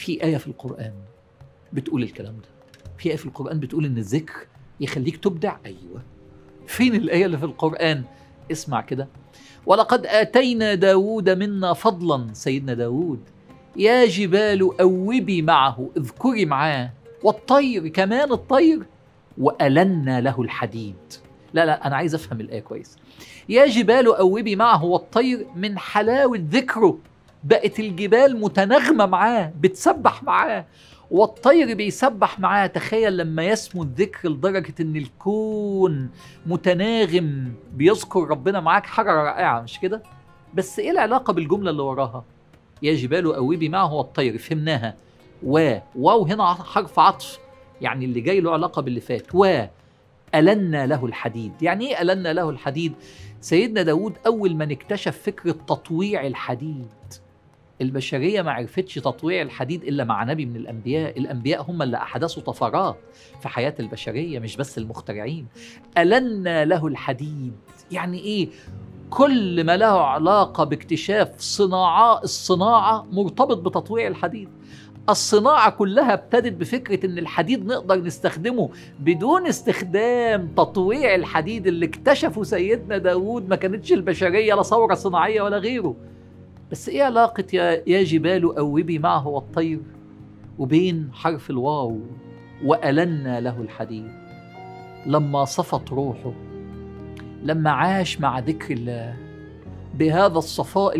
في آية في القرآن بتقول الكلام ده في آية في القرآن بتقول إن الذكر يخليك تبدع أيوة فين الآية اللي في القرآن اسمع كده ولقد آتينا داود منا فضلا سيدنا داود يا جبال أوبي معه اذكري معاه والطير كمان الطير وألنا له الحديد لا لا أنا عايز أفهم الآية كويس يا جبال أوبي معه والطير من حلاوة ذكره بقت الجبال متناغمة معاه بتسبح معاه والطير بيسبح معاه تخيل لما يسمو الذكر لدرجة ان الكون متناغم بيذكر ربنا معاك حاجة رائعة مش كده بس ايه العلاقة بالجملة اللي وراها يا جبال أوبي معه والطير فهمناها و واو هنا حرف عطف يعني اللي جاي له علاقة باللي فات و ألنا له الحديد يعني ايه ألنا له الحديد سيدنا داود أول من اكتشف فكرة تطويع الحديد البشرية ما عرفتش تطويع الحديد إلا مع نبي من الأنبياء الأنبياء هم اللي أحدثوا طفرات في حياة البشرية مش بس المخترعين ألنا له الحديد يعني إيه كل ما له علاقة باكتشاف صناعة الصناعة مرتبط بتطويع الحديد الصناعة كلها ابتدت بفكرة إن الحديد نقدر نستخدمه بدون استخدام تطويع الحديد اللي اكتشفه سيدنا داود ما كانتش البشرية لا ثورة صناعية ولا غيره بس ايه علاقة يا, يا جبال أوبي معه والطير وبين حرف الواو وألنا له الحديد لما صفت روحه لما عاش مع ذكر الله بهذا الصفاء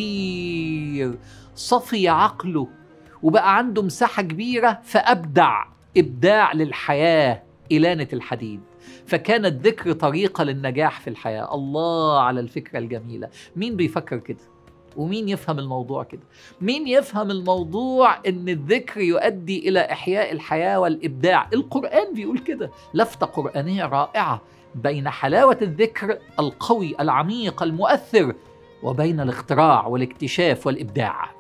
الكبير صفي عقله وبقى عنده مساحة كبيرة فأبدع إبداع للحياة إلانة الحديد فكان الذكر طريقة للنجاح في الحياة الله على الفكرة الجميلة مين بيفكر كده ومين يفهم الموضوع كده مين يفهم الموضوع ان الذكر يؤدي الى احياء الحياه والابداع القران بيقول كده لفته قرانيه رائعه بين حلاوه الذكر القوي العميق المؤثر وبين الاختراع والاكتشاف والابداع